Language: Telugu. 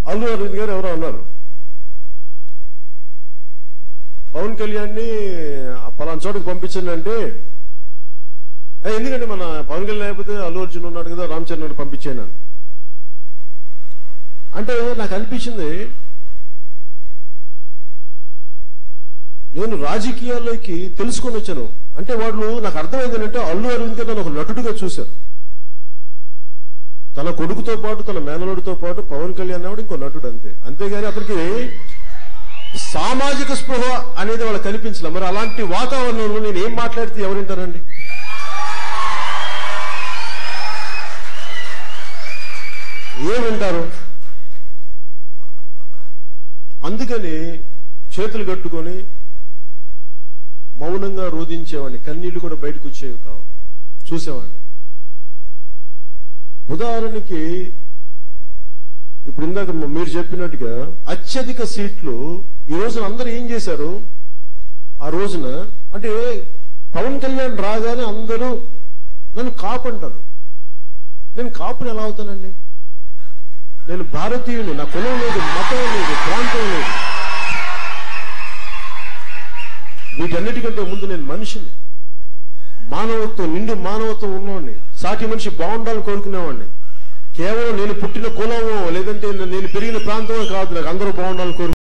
అల్లు అరవింద్ గారు ఎవరో అన్నారు పవన్ కళ్యాణ్ని ఆ పలానా చోటుకు పంపించండి అంటే "ఏ, ఎందుకంటే మన పవన్ కళ్యాణ్ లేకపోతే అల్లు అర్జున్ ఉన్నాడు కదా రామ్ చరణ్ పంపించాను అని. అంటే నాకు అనిపించింది నేను రాజకీయాల్లోకి తెలుసుకొని వచ్చాను అంటే వాళ్ళు నాకు అర్థమైంది అంటే అల్లు అరవింద్ గారు నన్ను ఒక నటుడిగా చూశారు తన కొడుకుతో పాటు తన మేనలుడితో పాటు పవన్ కళ్యాణ్ కూడా ఇంకో నటుడు అంతే అంతేగాని అతనికి సామాజిక స్పృహ అనేది వాళ్ళకి కనిపించలే మరి అలాంటి వాతావరణంలో నేను ఏం మాట్లాడితే ఎవరు వింటారండి ఏం వింటారు అందుకని చేతులు కట్టుకొని మౌనంగా రోధించేవాడిని కన్నీళ్లు కూడా బయటకు వచ్చేవి కావు చూసేవాడిని ఉదాహరణకి ఇప్పుడు ఇందాక మీరు చెప్పినట్టుగా అత్యధిక సీట్లు ఈ రోజున అందరూ ఏం చేశారు ఆ రోజున అంటే పవన్ కళ్యాణ్ రాగానే అందరూ నన్ను కాపు అంటారు నేను కాపుని ఎలా అవుతానండి నేను భారతీయుని నా కులం లేదు మతం లేదు ప్రాంతం లేదు వీటన్నిటికంటే ముందు నేను మనిషిని మానవత్వం నిండు మానవత్వం ఉన్నవాడిని సాటి మనిషి బాగుండాలని కోరుకునేవాడిని కేవలం నేను పుట్టిన కులమో లేదంటే నేను పెరిగిన ప్రాంతమో కాదు నాకు అందరూ బాగుండాలని కోరుకు